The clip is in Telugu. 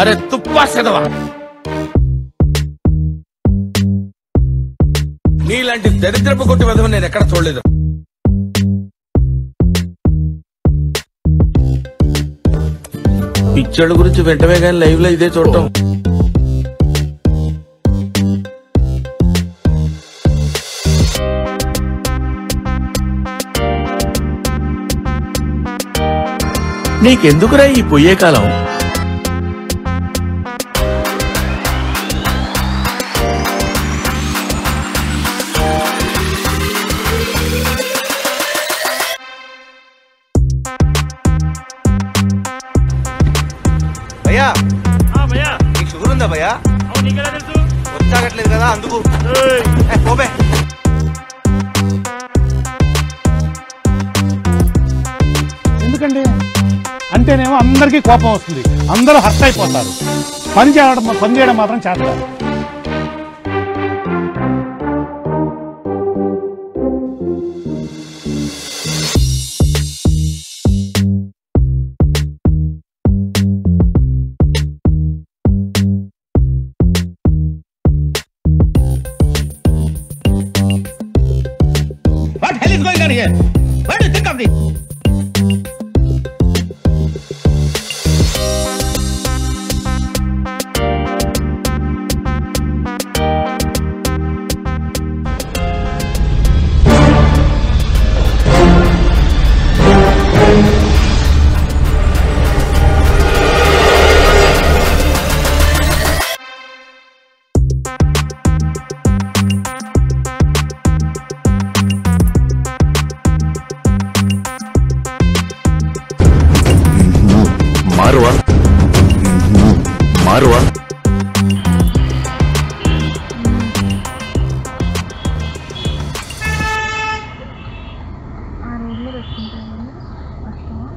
అరే తుప్పా సెదవా నీలాంటి దరిద్రపు కొట్టి విధవ నేను ఎక్కడ చూడలేదు పిచ్చోళ్ళ గురించి వెంటనే కానీ లైవ్ లో ఇదే చూడటం నీకెందుకురా ఈ పొయ్యే కాలం భయ్యా ఆ భయ్యా నీకు షుగర్ ఉందా భయ్యా అవును నీకెలా తెలుసు వచ్చాగట్లేదు కదా అందుకు ఏయ్, ఏ, పోబే ఎందుకండి అంటేనేమో అందరికీ కోపం వస్తుంది అందరూ హర్ట్ అయిపోతారు పని చేయడం పని చేయడం మాత్రం చేస్తారు What hell is going on here? What do you think of this? మారువా మారువా ఆ రోడ్లో పెట్టుకుంటాను వస్తావా